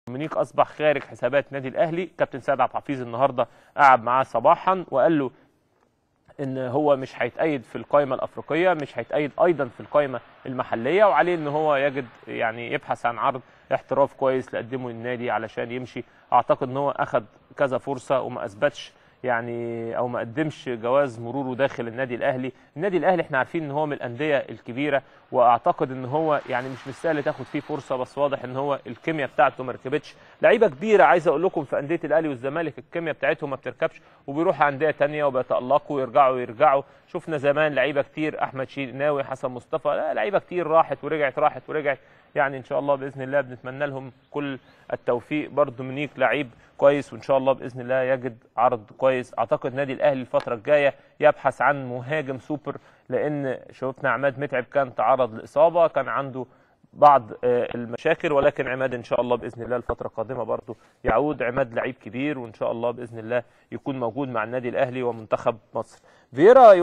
دومينيك اصبح خارج حسابات النادي الاهلي كابتن سيد عبد الحفيظ النهارده قعد معاه صباحا وقال له ان هو مش هيتأيد في القائمه الافريقيه مش هيتأيد ايضا في القائمه المحليه وعليه ان هو يجد يعني يبحث عن عرض احتراف كويس لقدمه للنادي علشان يمشي اعتقد ان هو اخذ كذا فرصه وما اثبتش يعني او ما قدمش جواز مروره داخل النادي الاهلي النادي الاهلي احنا عارفين ان هو من الانديه الكبيره واعتقد ان هو يعني مش مستاهل تاخد فيه فرصه بس واضح ان هو الكيمياء بتاعته ما ركبتش لعيبه كبيره عايز اقول لكم في انديه الاهلي والزمالك الكيمياء بتاعتهم ما بتركبش وبيروحوا انديه تانية وبيتالقوا ويرجعوا يرجعوا شفنا زمان لعيبه كتير احمد شناوي حسن مصطفى لا لعيبه كتير راحت ورجعت راحت ورجعت يعني ان شاء الله باذن الله بنتمنى لهم كل التوفيق برضه دومينيك لعيب كويس وان شاء الله باذن الله يجد عرض كويس اعتقد نادي الاهلي الفتره الجايه يبحث عن مهاجم سوبر لان شفنا عماد متعب كان تعرض لاصابه كان عنده بعض المشاكل ولكن عماد ان شاء الله باذن الله الفتره القادمه برضه يعود عماد لعيب كبير وان شاء الله باذن الله يكون موجود مع النادي الاهلي ومنتخب مصر فيرا